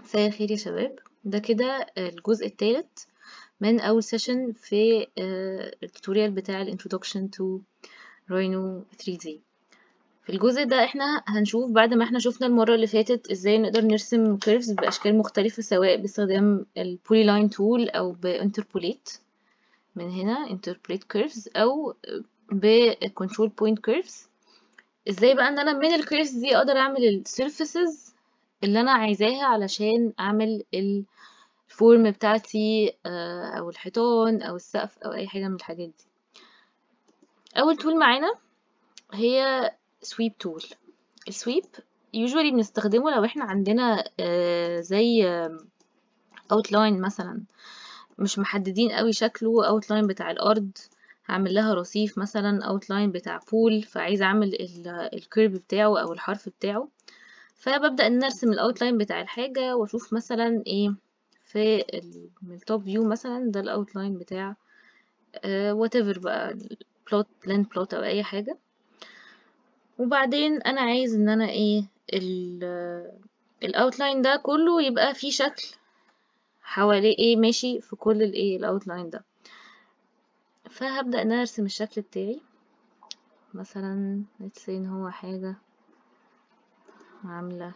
مساء الخير يا شباب ده كده الجزء الثالث من أول سيشن في التوتوريال بتاع ال Introduction to Rhino 3D في الجزء ده احنا هنشوف بعد ما احنا شفنا المرة اللي فاتت ازاي نقدر نرسم curves بأشكال مختلفة سواء باستخدام ال Polyline Tool أو ب Interpolate من هنا Interpolate Curves أو ب Control Point Curves ازاي بقى ان انا من الكيرفز دي اقدر اعمل السيرفيسز اللي انا عايزاها علشان اعمل الفورم بتاعتي او الحيطان او السقف او اي حاجه من الحاجات دي اول تول معانا هي سويب تول السويب يوجوالي بنستخدمه لو احنا عندنا زي اوتلاين مثلا مش محددين قوي شكله اوتلاين بتاع الارض هعمل لها رصيف مثلا اوتلاين بتاع بول فعايزه اعمل الكيرف بتاعه او الحرف بتاعه فببدا ان ارسم الاوتلاين بتاع الحاجه واشوف مثلا ايه في من التوب فيو مثلا ده الاوتلاين بتاع وات ايفر بقى بلوت لاند بلوت او اي حاجه وبعدين انا عايز ان انا ايه الاوتلاين ده كله يبقى فيه شكل حواليه ايه ماشي في كل الايه الاوتلاين ده فهبدأ ان انا ارسم الشكل بتاعي مثلا let's ان هو حاجة عاملة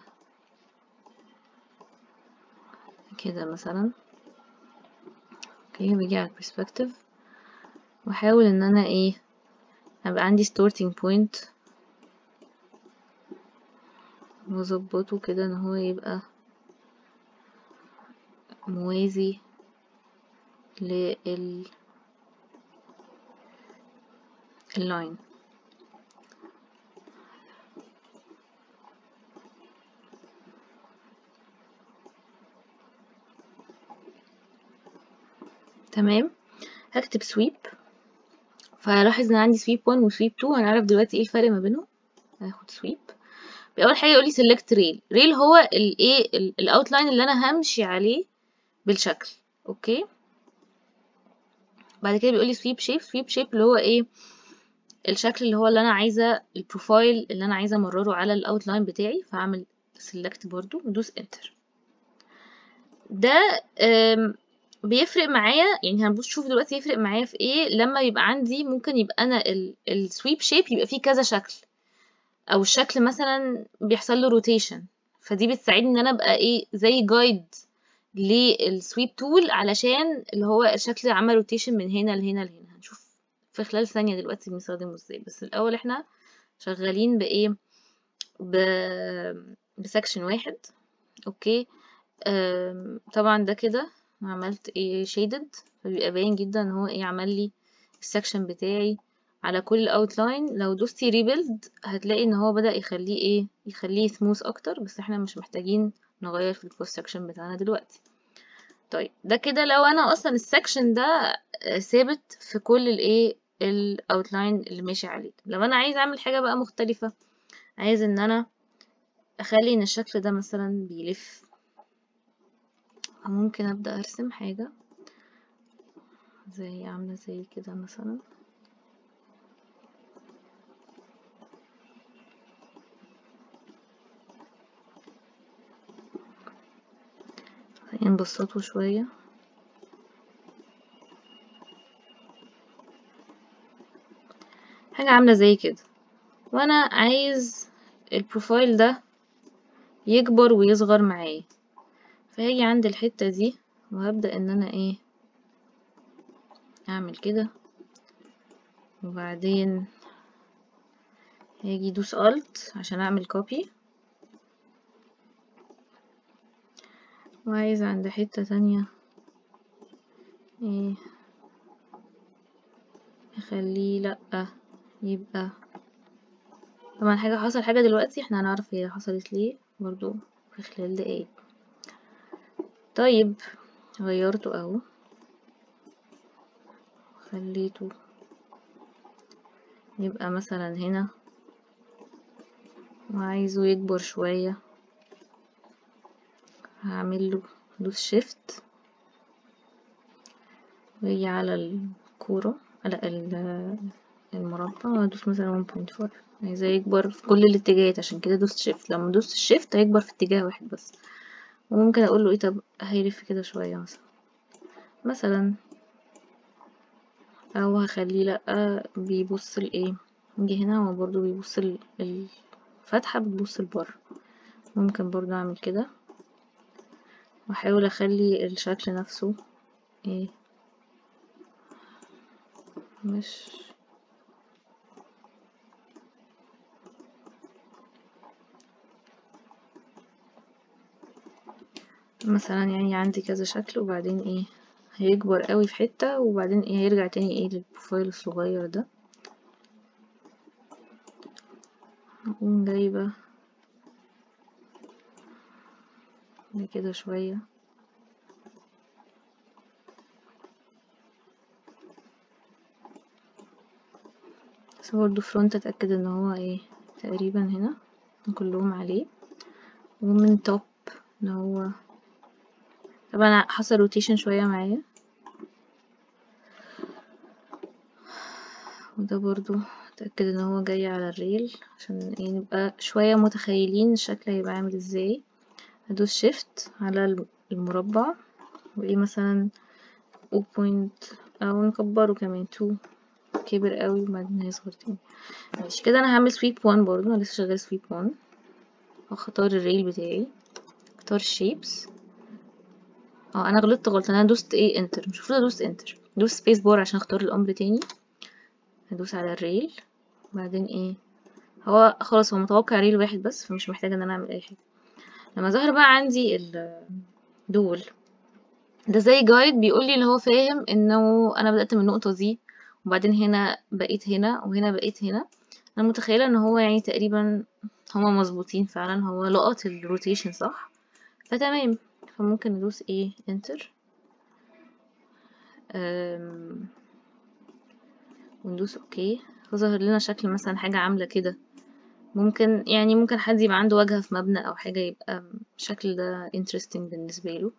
كده مثلا اوكي باجي على البرسبكتيف واحاول ان انا ايه ابقى عندي starting point واظبطه كده ان هو يبقى موازي لل اللاين تمام هكتب سويب فهلاحظ ان عندي سويب 1 وسويب 2 هنعرف دلوقتي ايه الفرق ما بينهم هاخد سويب اول حاجه يقول لي سيلكت ريل ريل هو الايه الاوتلاين اللي انا همشي عليه بالشكل اوكي بعد كده بيقول لي سويب شيب سويب شيب اللي هو ايه الشكل اللي هو اللي انا عايزه البروفايل اللي انا عايزه امرره على الاوتلاين بتاعي فهعمل سيلكت برضو ودوس انتر ده بيفرق معايا يعني هنبص شوف دلوقتي يفرق معايا في ايه لما يبقى عندي ممكن يبقى انا السويب شيب يبقى فيه كذا شكل او الشكل مثلا بيحصل له روتيشن فدي بتساعدني ان انا ابقى ايه زي جايد للسويب تول علشان اللي هو الشكل عمل روتيشن من هنا لهنا لهنا هنشوف في خلال ثانية دلوقتي بنستخدمه ازاي بس الأول احنا شغالين بإيه ب... بسكشن واحد اوكي طبعا ده كده عملت ايه شيدد فبيبقى باين جدا ان هو ايه عمل لي السكشن بتاعي على كل اوتلاين لو دوستي ريبيلد هتلاقي ان هو بدأ يخليه ايه يخليه سموث اكتر بس احنا مش محتاجين نغير في الكروس سكشن بتاعنا دلوقتي طيب ده كده لو انا اصلا السكشن ده ثابت في كل الايه الاوتلاين اللي ماشي عليه لو انا عايز اعمل حاجه بقى مختلفه عايز ان انا اخلي ان الشكل ده مثلا بيلف ممكن ابدا ارسم حاجه زي عامله زي كده مثلا نبسطه شويه حاجة عاملة زي كده وانا عايز البروفايل ده يكبر ويصغر معايا فهاجي عند الحتة دي وهبدأ ان انا ايه اعمل كده وبعدين هاجي دوس الت عشان اعمل كوبي وعايز عند حتة تانية ايه اخليه لأ يبقى طبعا حاجة حصل حاجة دلوقتي احنا هنعرف هي حصلت ليه برضو في خلال دقايق طيب غيرته اهو خليته يبقى مثلا هنا وعايزه يكبر شوية هعمل له دوس شيفت واجي على الكورة لا المربع وادوس مثلا 1.5 عايزاه يكبر في كل الاتجاهات عشان كده دوست شيفت لما دوست شيفت هيكبر في اتجاه واحد بس وممكن اقول له ايه طب هيلف كده شوية مثلا مثلا او هخليه لأ بيبص لايه نيجي هنا هو برضو بيبص ال- الفتحة بتبص لبره ممكن برضو اعمل كده واحاول اخلي الشكل نفسه ايه مش مثلا يعني عندي كذا شكل وبعدين ايه هيكبر قوي في حتة وبعدين ايه هيرجع تاني ايه للبروفايل الصغير ده هقوم جايبة كده شوية بس برضه فرونت اتأكد ان هو ايه تقريبا هنا كلهم عليه ومن توب ان هو طبعا حصل روتيشن شوية معايا وده برضو اتأكد ان هو جاي على الريل عشان ايه نبقى شوية متخيلين الشكل هيبقى عامل ازاي هدوس شيفت على المربع وايه مثلا او بوينت او نكبره كمان تو كبر قوي وبعدين هيصغر تاني ماشي كده انا هعمل سويب 1 برضو انا لسه شغال سويب 1 واختار الريل بتاعي اختار الشيبس اه انا غلطت غلطة انا دوست ايه انتر مش المفروض ادوس انتر دوس سبيس بار عشان اختار الامر تاني هدوس على الريل وبعدين ايه هو خلاص هو متوقع ريل واحد بس فمش محتاجة ان انا اعمل اي حاجة لما ظهر بقى عندي دول ده زي جايد بيقول لي اللي هو فاهم انه انا بدأت من النقطة دي وبعدين هنا بقيت هنا وهنا بقيت هنا انا متخيلة ان هو يعني تقريبا هما مظبوطين فعلا هو لقط الروتيشن صح فتمام فممكن ندوس ايه انتر وندوس اوكي فظهر لنا شكل مثلا حاجة عاملة كده ممكن يعني ممكن حد يبقى عنده واجهة في مبنى او حاجة يبقى الشكل ده interesting بالنسبة له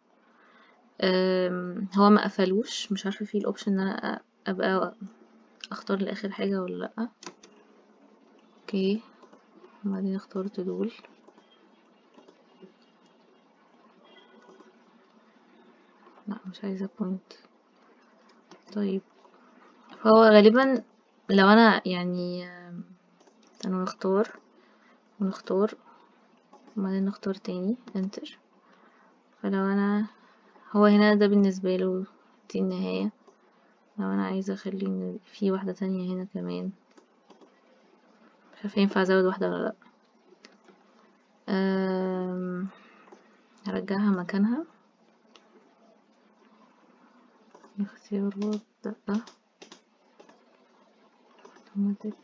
هو ما قفلوش مش عارفة فيه الاوبشن ان انا ابقى اختار لاخر حاجة ولا لأ اوكي وبعدين اخترت دول لا مش عايزة بوينت طيب فهو غالبا لو انا يعني استنوا نختار ونختار وبعدين نختار تاني انتر فلو انا هو هنا ده بالنسبة له دي النهاية لو انا عايزة اخلي ان في واحدة تانية هنا كمان مش عارفة ينفع ازود واحدة ولا لأ هرجعها مكانها اختيارات لأ اوتوماتيك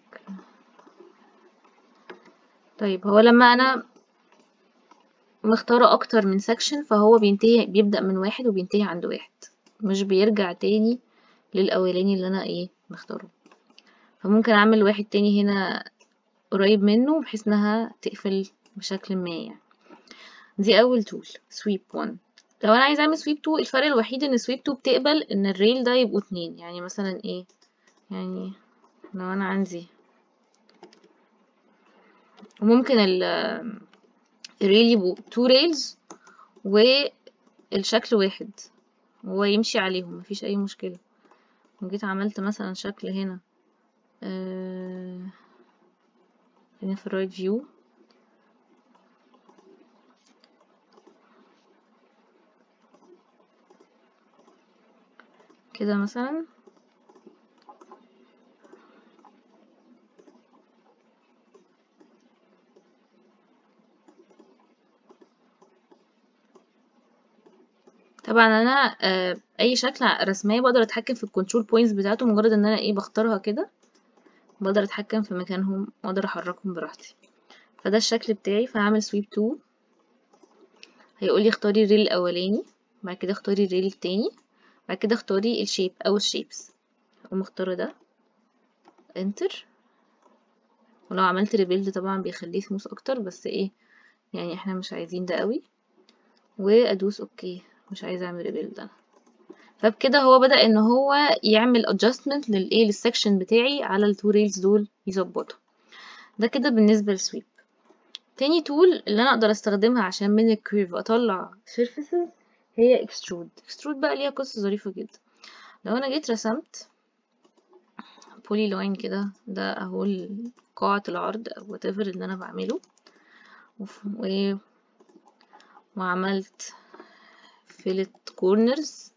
طيب هو لما انا مختارة اكتر من سكشن فهو بينتهي بيبدأ من واحد وبينتهي عند واحد مش بيرجع تاني للاولاني اللي انا ايه مختاره فممكن اعمل واحد تاني هنا قريب منه بحيث انها تقفل بشكل ما يعني دي اول تول سويب 1 لو انا عايزه اعمل سويب 2 الفرق الوحيد ان سويب 2 بتقبل ان الريل ده يبقوا اتنين يعني مثلا ايه يعني لو انا عندي وممكن ال الريل يبقوا تو ريلز والشكل واحد هو يمشي عليهم مفيش اي مشكلة وجيت عملت مثلا شكل هنا آه هنا في الرايت فيو كده مثلا طبعا انا آه اي شكل رسميه بقدر اتحكم في الكنترول بوينتس بتاعته مجرد ان انا ايه بختارها كده بقدر اتحكم في مكانهم واقدر احركهم براحتي فده الشكل بتاعي فهعمل سويب 2 هيقول لي اختاري الريل الاولاني بعد كده اختاري الريل التاني بعد كده اختاري الشيب او الشيبس اقوم مختاره ده انتر ولو عملت ريبيلد طبعا بيخليه سموث اكتر بس ايه يعني احنا مش عايزين ده قوي وادوس اوكي مش عايزه اعمل ريبيلد انا فبكده هو بدأ ان هو يعمل adjustment للايه للسكشن بتاعي على التو ريلز دول يظبطه ده كده بالنسبه للسويب تاني تول اللي انا اقدر استخدمها عشان من الكيرف اطلع surfaces هي extrude extrude بقى ليها قصة ظريفة جدا لو انا جيت رسمت بولي لاين كده ده اهو قاعة العرض او whatever اللي انا بعمله وف- و... وعملت فيلت كورنرز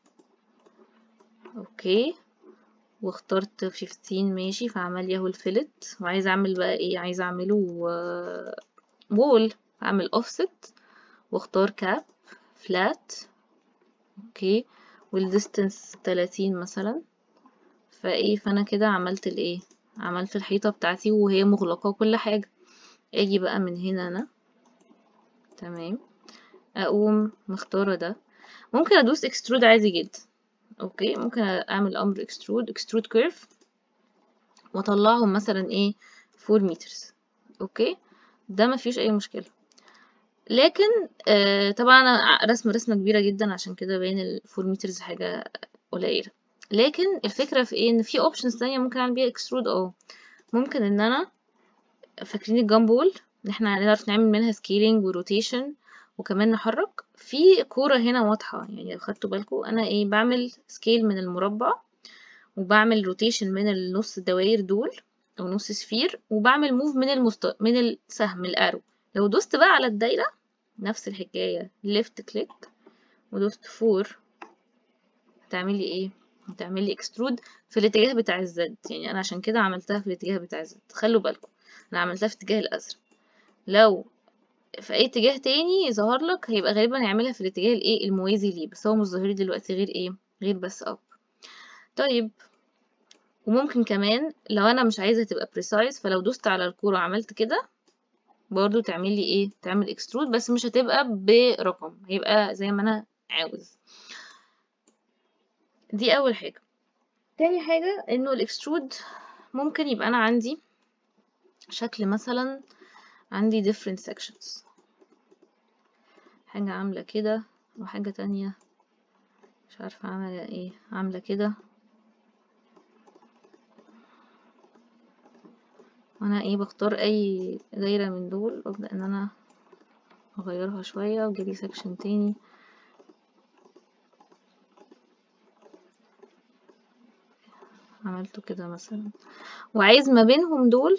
اوكي واخترت 15 ماشي فعمل لي اهو الفيلت وعايزه اعمل بقى ايه عايزه اعمله وول اعمل اوفست واختار كاب فلات اوكي والديستنس 30 مثلا فايه فانا كده عملت الايه عملت الحيطه بتاعتي وهي مغلقه وكل حاجه اجي بقى من هنا انا تمام اقوم مختاره ده ممكن ادوس اكسترود عادي جدا اوكي ممكن اعمل امر اكسترود اكسترود كيرف واطلعهم مثلا ايه 4 مترز اوكي ده ما فيش اي مشكله لكن آه طبعا انا رسم رسمه كبيره جدا عشان كده باين ال 4 مترز حاجه قليله لكن الفكره في ايه ان في اوبشنز تانية ممكن اعمل بيها اكسترود اه ممكن ان انا فاكرين الجامبول ان احنا نعرف نعمل منها سكيلينج وروتيشن وكمان نحرك في كورة هنا واضحة يعني لو خدتوا بالكم انا ايه بعمل سكيل من المربع وبعمل روتيشن من النص الدوائر دول او نص سفير وبعمل موف من المست... من السهم الارو لو دوست بقى على الدايرة نفس الحكاية ليفت كليك ودوست فور هتعملي ايه هتعملي اكسترود في الاتجاه بتاع الزد يعني انا عشان كده عملتها في الاتجاه بتاع الزد خلوا بالكم انا عملتها في اتجاه الازرق لو في اي اتجاه تاني ظهر لك هيبقى غالبا هيعملها في الاتجاه الايه الموازي ليه بس هو مش ظاهر لي دلوقتي غير ايه غير بس اب طيب وممكن كمان لو انا مش عايزه تبقى precise فلو دوست على الكوره وعملت كده برضو تعمل لي ايه تعمل اكسترود بس مش هتبقى برقم هيبقى زي ما انا عاوز دي اول حاجه تاني حاجه انه الاكسترود ممكن يبقى انا عندي شكل مثلا عندي different sections حاجة عاملة كده وحاجة تانية مش عارفة عاملة ايه عاملة كده وانا ايه بختار اي دايرة من دول وابدأ ان انا اغيرها شوية وجالي section تاني عملته كده مثلا وعايز ما بينهم دول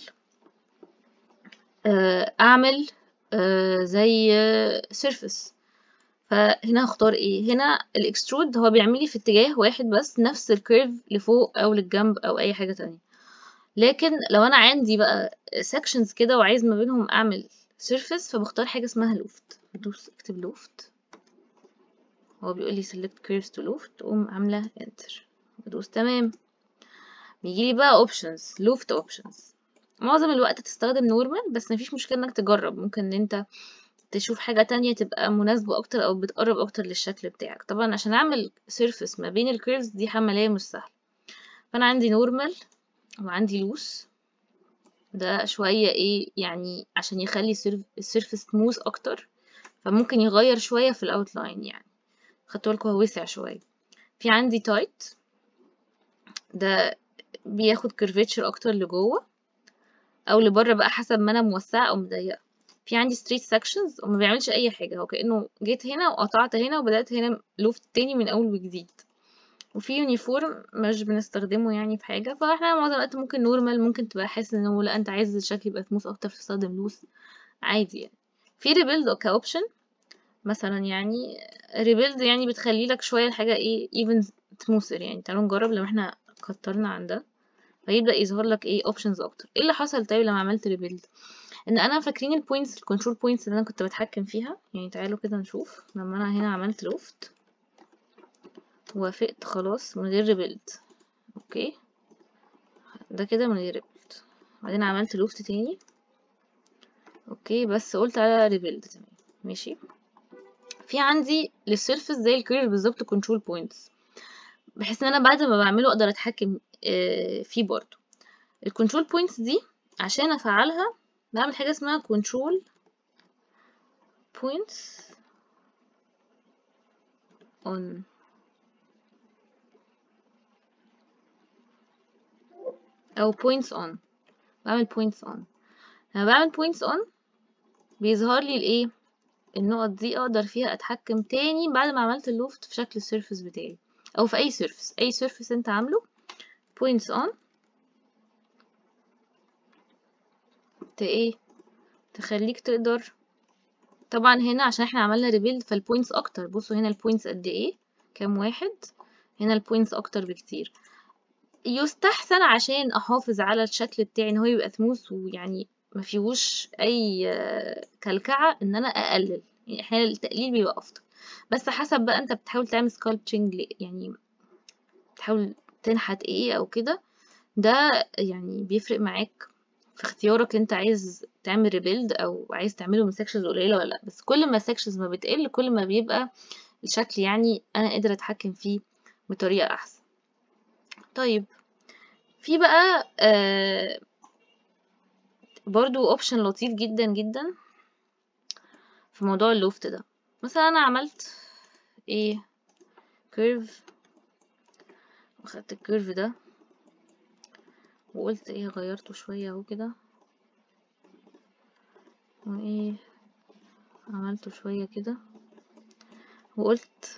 اعمل زي سيرفس فهنا هختار ايه هنا الاكسترود هو بيعمل لي في اتجاه واحد بس نفس الكيرف لفوق او للجنب او اي حاجه تانية لكن لو انا عندي بقى sections كده وعايز ما بينهم اعمل سيرفس فبختار حاجه اسمها لوفت بدوس اكتب لوفت هو بيقول لي select curves to loft تقوم عامله enter بدوس تمام بيجي لي بقى options loft options معظم الوقت تستخدم نورمال بس مفيش مشكلة انك تجرب ممكن ان انت تشوف حاجة تانية تبقى مناسبة اكتر او بتقرب اكتر للشكل بتاعك طبعا عشان اعمل سيرفس ما بين الكيرفز دي عملية مش سهلة فانا عندي نورمال وعندي لوس ده شوية ايه يعني عشان يخلي السيرفس سموث اكتر فممكن يغير شوية في الاوتلاين يعني خدتوا بالكم هو وسع شوية في عندي تايت ده بياخد كيرفيتشر اكتر لجوه او لبره بقى حسب ما انا موسعه او مضيقه في عندي ستريت سكشنز وما بيعملش اي حاجه هو كانه جيت هنا وقطعت هنا وبدات هنا لوفت تاني من اول وجديد وفي يونيفورم مش بنستخدمه يعني في حاجه فاحنا معظم الوقت ممكن نورمال ممكن تبقى حاسس انه لا انت عايز الشكل يبقى سموث اكتر تستخدم لوس عادي يعني في ريبيلد كاوبشن مثلا يعني ريبيلد يعني بتخلي لك شويه الحاجه ايه ايفن سموثر يعني تعالوا نجرب لو احنا كترنا عن ده فيبدأ يظهر لك ايه اوبشنز اكتر ايه اللي حصل طيب لما عملت ريبيلد ان انا فاكرين البوينتس الكنترول بوينتس اللي انا كنت بتحكم فيها يعني تعالوا كده نشوف لما انا هنا عملت لوفت وافقت خلاص من غير ريبيلد اوكي ده كده من غير ريبيلد بعدين عملت لوفت تاني اوكي بس قلت على ريبيلد تمام ماشي في عندي للسيرفس زي الكيرف بالظبط كنترول بوينتس بحيث ان انا بعد ما بعمله اقدر اتحكم فيه برضو الكنترول بوينتس دي عشان افعلها بعمل حاجه اسمها كنترول بوينتس on او points on بعمل points on لما بعمل points on بيظهر لي الايه النقط دي اقدر فيها اتحكم تاني بعد ما عملت اللوفت في شكل السيرفس بتاعي او في اي سيرفس اي سيرفس انت عامله points on ت ايه تخليك تقدر طبعا هنا عشان احنا عملنا ريبيلد فالبوينتس اكتر بصوا هنا البوينتس قد ايه كام واحد هنا البوينتس اكتر بكتير يستحسن عشان احافظ على الشكل بتاعي ان هو يبقى سموث ويعني ما فيهوش اي كلكعه ان انا اقلل يعني احيانا التقليل بيبقى افضل بس حسب بقى انت بتحاول تعمل سكالبتشنج يعني تحاول تنحت ايه او كده ده يعني بيفرق معاك في اختيارك انت عايز تعمل ريبيلد او عايز تعمله من سكشنز قليله ولا لا بس كل ما السكشنز ما بتقل كل ما بيبقى الشكل يعني انا قادره اتحكم فيه بطريقه احسن طيب في بقى آه برضو اوبشن لطيف جدا جدا في موضوع اللوفت ده مثلا انا عملت ايه كيرف وخدت الكيرف ده وقلت ايه غيرته شوية اهو كده وايه عملته شوية كده وقلت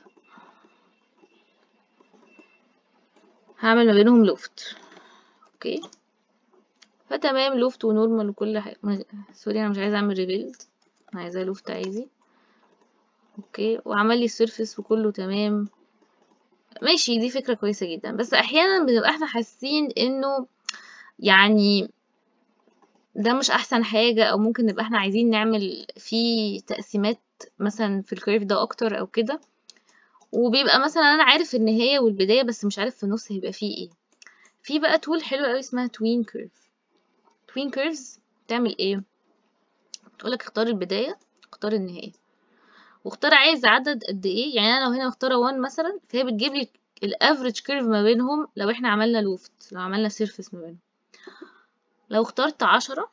هعمل ما بينهم لوفت اوكي فتمام لوفت ونورمال وكل حاجة سوري انا مش عايزة اعمل ريبيلد انا عايزاه لوفت عادي اوكي وعمل لي السيرفس وكله تمام ماشي دي فكرة كويسة جدا بس احيانا بنبقى احنا حاسين انه يعني ده مش احسن حاجة او ممكن نبقى احنا عايزين نعمل فيه تقسيمات مثلا في الكيرف ده اكتر او كده وبيبقى مثلا انا عارف النهاية والبداية بس مش عارف في النص هيبقى فيه ايه في بقى تول حلوة قوي اسمها توين كيرف توين كيرفز بتعمل ايه تقولك اختار البداية اختار النهاية واختار عايز عدد قد ايه يعني انا لو هنا مختارة 1 مثلا فهي بتجيب لي الافريج كيرف ما بينهم لو احنا عملنا لوفت لو عملنا سيرفس ما بينهم لو اخترت عشرة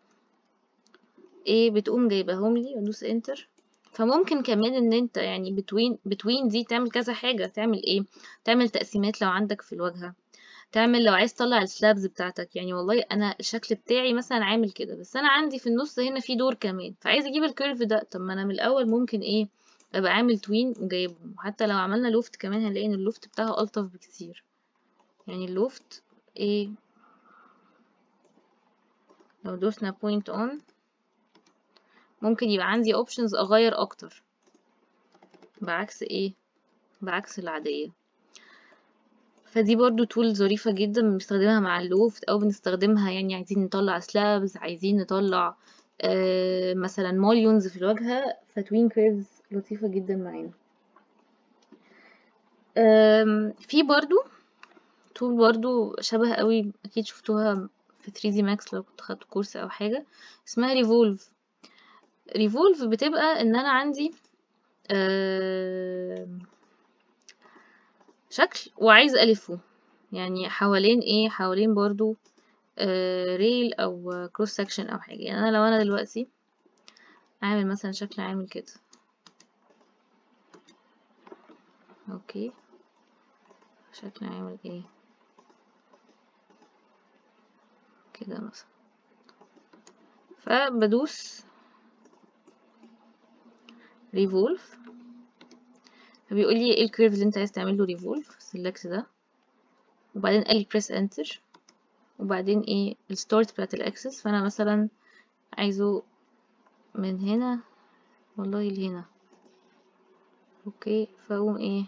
ايه بتقوم جايباهم لي وادوس انتر فممكن كمان ان انت يعني بتوين بتوين دي تعمل كذا حاجة تعمل ايه تعمل تقسيمات لو عندك في الواجهة تعمل لو عايز تطلع السلابز بتاعتك يعني والله انا الشكل بتاعي مثلا عامل كده بس انا عندي في النص هنا في دور كمان فعايز اجيب الكيرف ده طب ما انا من الاول ممكن ايه ابقى عامل توين وجايبهم وحتى لو عملنا لوفت كمان هنلاقي ان اللوفت بتاعها الطف بكتير يعني اللوفت ايه لو دوسنا point on ممكن يبقى عندي options اغير اكتر بعكس ايه بعكس العادية فدي برضو تول ظريفة جدا بنستخدمها مع اللوفت او بنستخدمها يعني عايزين نطلع سلابز عايزين نطلع آه مثلا موليونز في الواجهة فتوين كيرفز لطيفة جدا معانا في برضو تول برضو شبه قوي اكيد شفتوها في 3 دي ماكس لو كنت خدت كورس او حاجة اسمها ريفولف ريفولف بتبقى ان انا عندي آه شكل وعايز الفه يعني حوالين ايه حوالين برضو آه ريل او كروس سكشن او حاجة يعني انا لو انا دلوقتي عامل مثلا شكل عامل كده اوكي شكل عامل ايه كده مثلا فبدوس ريفولف فبيقول لي ايه الكيرف اللي انت عايز تعمل له ريفولف سيلكت ده وبعدين قال لي بريس انتر وبعدين ايه الستارت بتاعت الاكسس فانا مثلا عايزه من هنا والله لهنا اوكي فاقوم ايه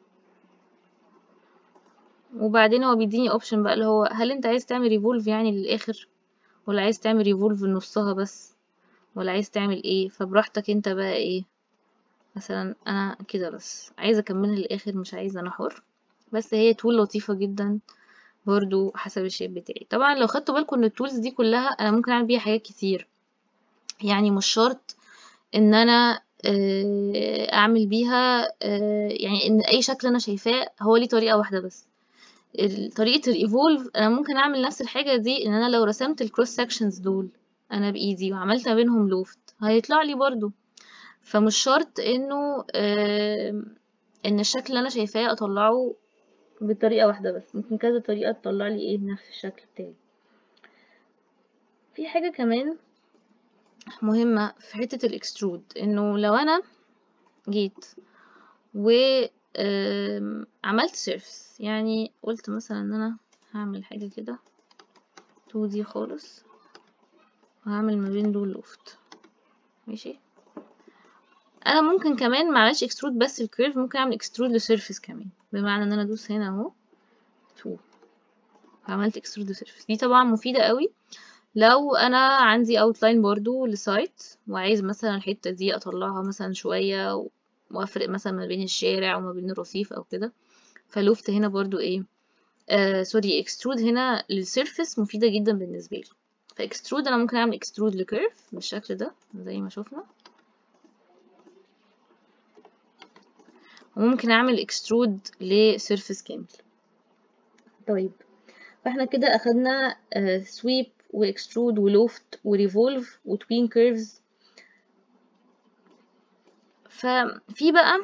وبعدين هو بيديني اوبشن بقى اللي هو هل انت عايز تعمل ريفولف يعني للاخر ولا عايز تعمل ريفولف لنصها بس ولا عايز تعمل ايه فبراحتك انت بقى ايه مثلا انا كده بس عايزه اكملها للاخر مش عايزه انا حر بس هي تول لطيفه جدا برضو حسب الشيب بتاعي طبعا لو خدتوا بالكم ان التولز دي كلها انا ممكن اعمل بيها حاجات كتير يعني مش شرط ان انا اعمل بيها يعني ان اي شكل انا شايفاه هو ليه طريقه واحده بس طريقه الايفولف انا ممكن اعمل نفس الحاجه دي ان انا لو رسمت الكروس سكشنز دول انا بايدي وعملت ما بينهم لوفت هيطلع لي برضو فمش شرط انه ان الشكل اللي انا شايفاه اطلعه بطريقه واحده بس ممكن كذا طريقه تطلع لي ايه نفس الشكل بتاعي في حاجه كمان مهمة في حتة الاكسترود انه لو انا جيت و آم، عملت سيرفس يعني قلت مثلا ان انا هعمل حاجة كده 2D خالص وهعمل ما بين دول لوفت ماشي انا ممكن كمان معملش اكسترود بس الكيرف ممكن اعمل اكسترود لسيرفيس كمان بمعنى ان انا ادوس هنا اهو 2 عملت اكسترود لسيرفيس دي طبعا مفيدة قوي لو انا عندي اوتلاين برضو لسايت وعايز مثلا الحتة دي اطلعها مثلا شوية وافرق مثلا ما بين الشارع وما بين الرصيف او كده فلوفت هنا برضو ايه آه سوري اكسترود هنا للسيرفيس مفيدة جدا بالنسبة لي فاكسترود انا ممكن اعمل اكسترود لكيرف بالشكل ده زي ما شفنا وممكن اعمل اكسترود لسيرفيس كامل طيب فاحنا كده اخدنا سويب واكسترود ولوفت وريفولف وتوين كيرفز ففي بقى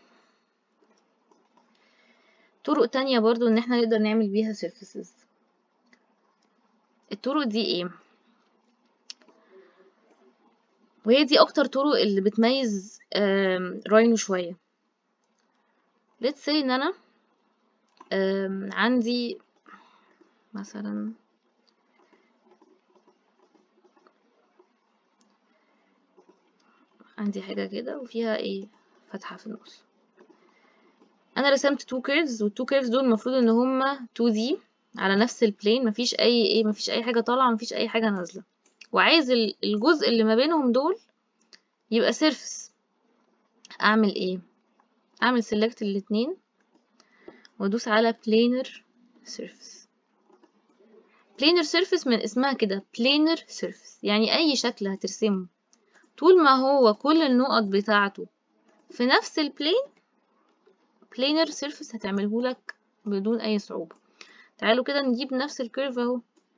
طرق تانية برضو ان احنا نقدر نعمل بيها سيرفيسز الطرق دي ايه وهي دي اكتر طرق اللي بتميز آم، راينو شوية let's say ان انا آم، عندي مثلا عندي حاجة كده وفيها ايه فتحة في النص انا رسمت تو كيرفز والتو كيرفز دول المفروض ان هما 2D على نفس البلين مفيش اي ايه مفيش اي حاجة طالعة مفيش اي حاجة نازلة وعايز ال- الجزء اللي ما بينهم دول يبقى سيرفس اعمل ايه اعمل سيلكت الاتنين وادوس على planar surface planar surface من اسمها كده planar surface يعني اي شكل هترسمه طول ما هو كل النقط بتاعته في نفس البلين planar surface هتعمله لك بدون اي صعوبة تعالوا كده نجيب نفس الكيرف اهو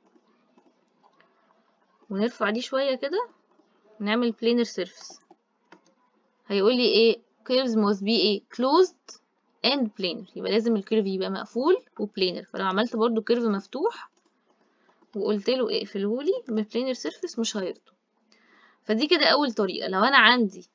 ونرفع دي شوية كده نعمل planar surface هيقول لي ايه curves must be ايه closed and planar يبقى لازم الكيرف يبقى مقفول وبلينر فلو عملت برضو كيرف مفتوح وقلت له اقفله لي ببلينر سيرفيس مش هيرضى فدي كده اول طريقة لو انا عندي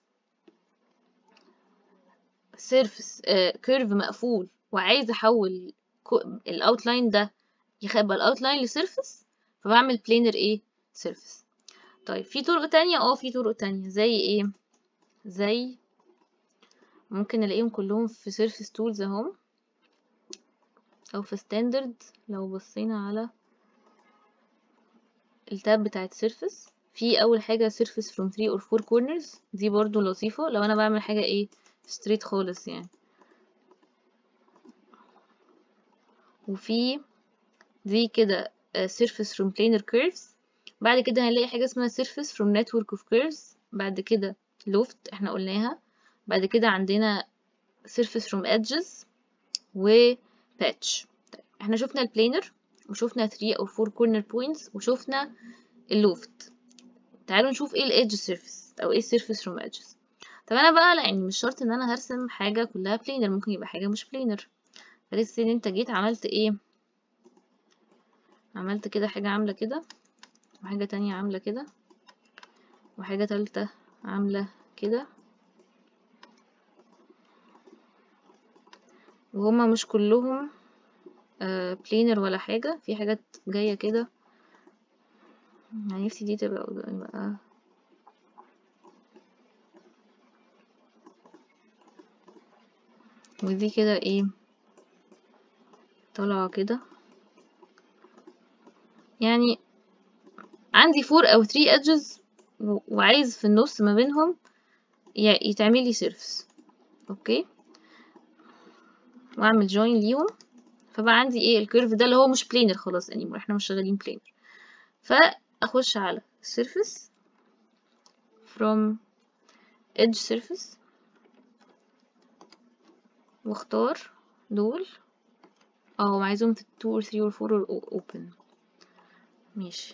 سيرفيس كيرف مقفول وعايز احول الاوتلاين ده يبقى الاوتلاين لسيرفيس فبعمل بلينر ايه سيرفيس طيب في طرق تانية اه في طرق تانية زي ايه زي ممكن نلاقيهم كلهم في سيرفيس تولز اهم او في ستاندرد لو بصينا على التاب بتاعت سيرفيس في اول حاجه surface from 3 or 4 corners دي برضو لطيفه لو انا بعمل حاجه ايه straight خالص يعني وفي دي كده آه، surface from planar curves بعد كده هنلاقي حاجه اسمها surface from network of curves بعد كده loft احنا قلناها بعد كده عندنا surface from edges و patch طيب احنا شفنا البلانر وشفنا 3 او 4 corner points وشفنا اللوفت تعالوا نشوف ايه الايدج سيرفيس او ايه السيرفيس فروم edges طب انا بقى لا يعني مش شرط ان انا هرسم حاجه كلها بلينر ممكن يبقى حاجه مش بلينر فلسه ان انت جيت عملت ايه عملت كده حاجه عامله كده وحاجه تانية عامله كده وحاجه تالتة عامله كده وهما مش كلهم بلينر ولا حاجه في حاجات جايه كده يعني نفسي دي تبقى يبقى ودي كده ايه طالعة كده يعني عندي فور او ثري edges و- وعايز في النص ما بينهم ي- يتعمل لي سيرفس اوكي واعمل جوين ليهم فبقى عندي ايه الكيرف ده اللي هو مش بلينر خلاص انيمور احنا مش شغالين بلينر فاخش على surface from edge surface واختار دول اه عايزهم في 2 or 3 or 4 or open ماشي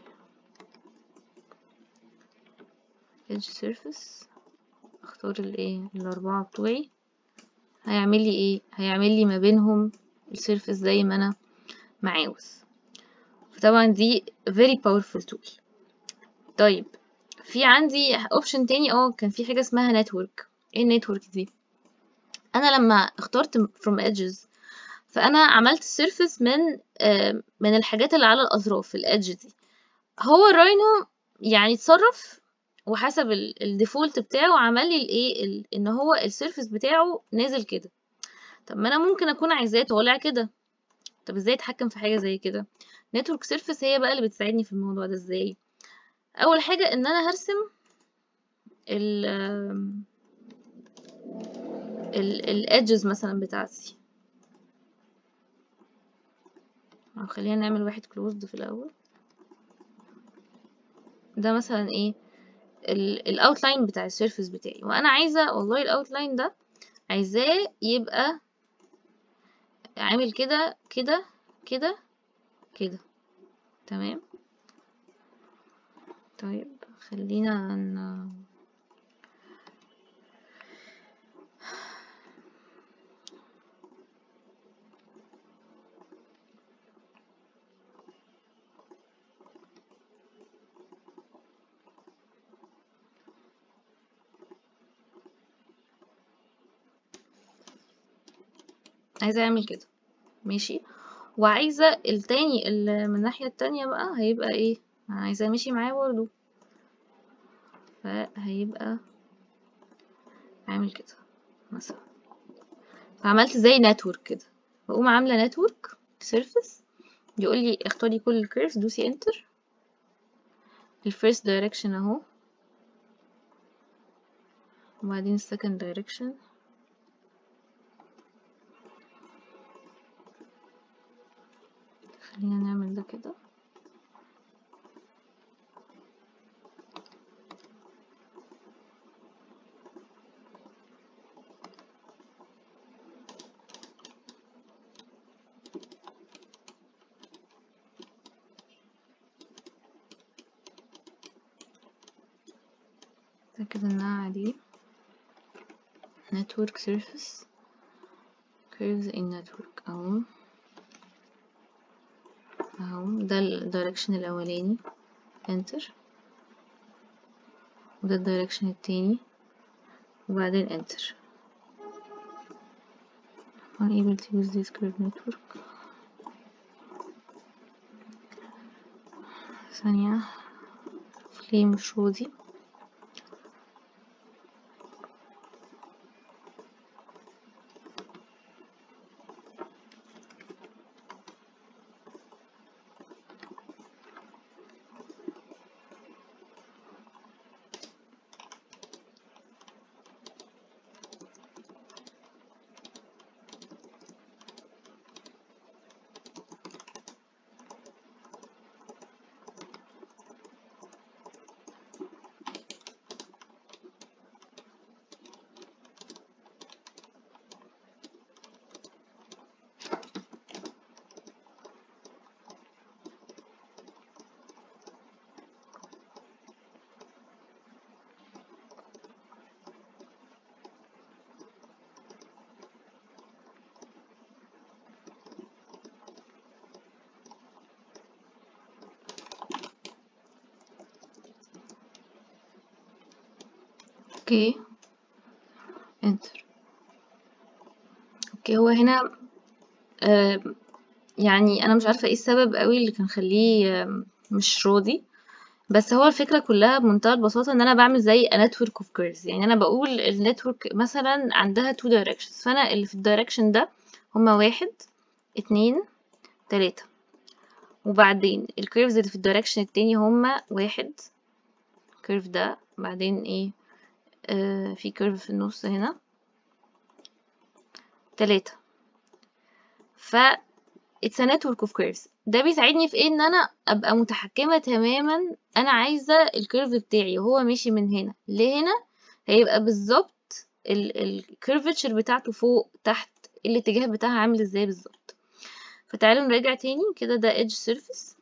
edge surface اختار الايه الاربعة بتوعي هيعمل لي ايه هيعمل لي ما بينهم السيرفيس زي ما انا ما عاوز فطبعا دي very powerful tool طيب في عندي اوبشن تاني اه كان في حاجه اسمها نتورك ايه النتورك دي انا لما اخترت from edges فانا عملت سيرفيس من آه، من الحاجات اللي على الاطراف الادج دي هو الراينو يعني اتصرف وحسب الديفولت بتاعه عمل لي الايه ال- ان هو السيرفيس بتاعه نازل كده طب ما انا ممكن اكون عايزاه طالع كده طب ازاي اتحكم في حاجه زي كده نتورك سيرفيس هي بقى اللي بتساعدني في الموضوع ده ازاي اول حاجه ان انا هرسم ال ال الادجز مثلا بتاعتي أو خلينا نعمل واحد كلوزد في الاول ده مثلا ايه الاوتلاين بتاع السيرفيس بتاعي وانا عايزه والله الاوتلاين ده عايزاه يبقى عامل كده كده كده كده تمام طيب خلينا ن... عايزة اعمل كده ماشي وعايزة التاني اللي من الناحية التانية بقى هيبقى ايه عايزة امشي معاه برضه فهيبقى عامل كده مثلا فعملت زي نتورك كده بقوم عاملة نتورك سيرفيس يقول لي اختاري كل الكيرفز دوسي انتر الفيرست دايركشن اهو وبعدين السكند دايركشن خلينا نعمل ده كده أتأكد إنها عليه network surface curves in network أهو أهو ده الدايركشن الأولاني enter وده الدايركشن التاني وبعدين enter unable to use this curve network ثانية ليه مش راضي اوكي انتر اوكي هو هنا آه يعني انا مش عارفه ايه السبب قوي اللي كان خليه آه مش راضي بس هو الفكره كلها بمنتهى البساطه ان انا بعمل زي a network of curves يعني انا بقول النتورك مثلا عندها two directions فانا اللي في الدايركشن ده هما واحد اتنين تلاتة وبعدين الكيرفز اللي في الدايركشن التاني هما واحد الكيرف ده بعدين ايه آه في كيرف في النص هنا تلاتة ف it's a network of curves ده بيساعدني في ايه ان انا ابقى متحكمة تماما انا عايزة الكيرف بتاعي وهو ماشي من هنا لهنا هيبقى بالظبط الكيرفتشر بتاعته فوق تحت الاتجاه بتاعها عامل ازاي بالظبط فتعالوا نراجع تاني كده ده edge surface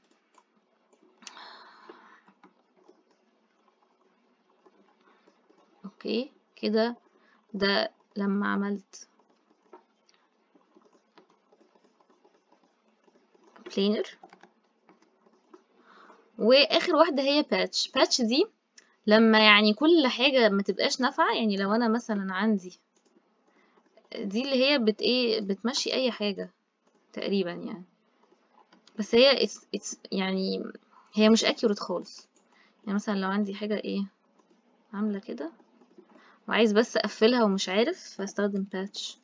اوكي كده ده لما عملت planar واخر واحدة هي patch patch دي لما يعني كل حاجة ما تبقاش نافعة يعني لو انا مثلا عندي دي اللي هي بت ايه بتمشي اي حاجة تقريبا يعني بس هي it's, it's يعني هي مش accurate خالص يعني مثلا لو عندي حاجة ايه عاملة كده وعايز بس اقفلها ومش عارف فاستخدم باتش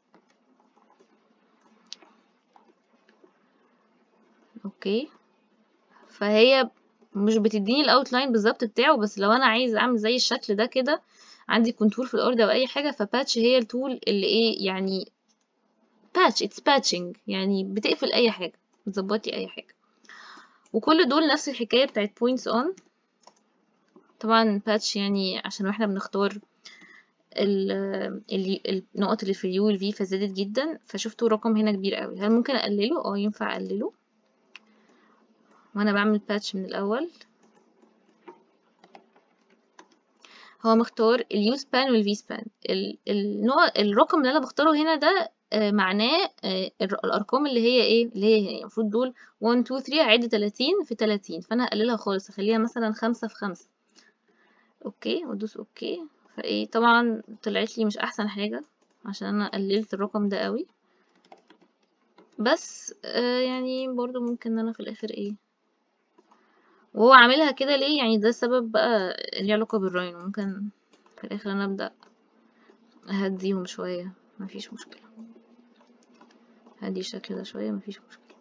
اوكي فهي مش بتديني الاوتلاين بالظبط بتاعه بس لو انا عايز اعمل زي الشكل ده كده عندي كونتور في الارض او اي حاجه فباتش هي التول اللي ايه يعني باتش اتس باتشنج يعني بتقفل اي حاجه بتظبطي اي حاجه وكل دول نفس الحكايه بتاعت بوينتس اون طبعا باتش يعني عشان واحنا بنختار ال ال النقط اللي في اليو والفي فزادت جدا فشفتوا رقم هنا كبير قوي هل ممكن اقلله اه ينفع اقلله وانا بعمل باتش من الاول هو مختار اليو سبان والفي سبان النوع الرقم اللي انا بختاره هنا ده آه معناه آه الارقام اللي هي ايه اللي هي المفروض دول 1 2 3 هعد 30 في 30 فانا هقللها خالص اخليها مثلا 5 في 5 اوكي وادوس اوكي فايه طبعا طلعت لي مش احسن حاجه عشان انا قللت الرقم ده قوي بس آه يعني برضو ممكن ان انا في الاخر ايه وهو عاملها كده ليه يعني ده السبب بقى ليه علاقة بالراينو ممكن في الآخر أنا أبدأ أهديهم شوية مفيش مشكلة هدي الشكل ده شوية مفيش مشكلة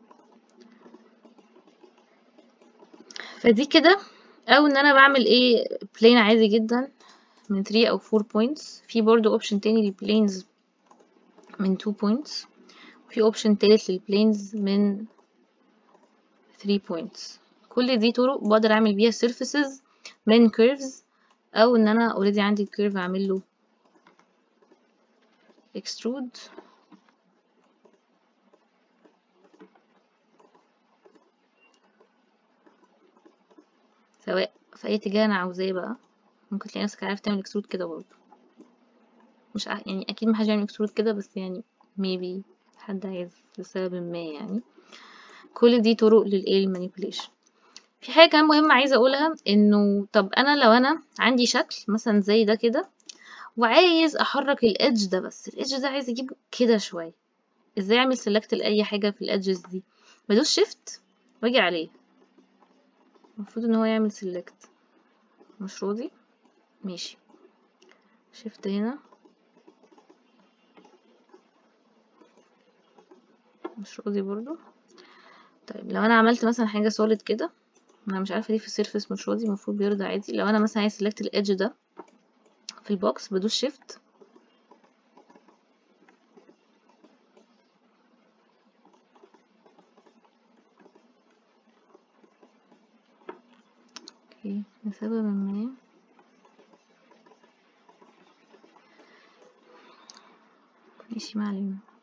فدي كده أو إن أنا بعمل إيه بلين عادي جدا من 3 أو 4 points في برضو اوبشن تاني للبلينز من 2 points في اوبشن تالت للبلينز من 3 points كل دي طرق بقدر اعمل بيها surfaces من curves او ان انا already عندي الكيرف اعمل له extrude سواء في اي اتجاه انا عاوزاه بقى ممكن تلاقي نفسك عارف تعمل extrude كده برضه مش ع... يعني اكيد محدش يعمل extrude كده بس يعني maybe حد عايز لسبب ما يعني كل دي طرق للايه المانيبيوليشن في حاجة كمان مهمة عايزة أقولها إنه طب أنا لو أنا عندي شكل مثلا زي ده كده وعايز أحرك الإدج ده بس الإدج ده عايز أجيبه كده شوية إزاي أعمل سيلكت لأي حاجة في الإدجز دي بدوس شيفت وأجي عليه المفروض إن هو يعمل سيلكت مش راضي ماشي شيفت هنا مش راضي برضو طيب لو أنا عملت مثلا حاجة سوليد كده انا مش عارفه ليه في السيرفيس مش راضي المفروض بيرضى عادي لو انا مثلا عايز سيلكت الايدج ده في البوكس بدوس شيفت اوكي لسبب ما ماشي ما علينا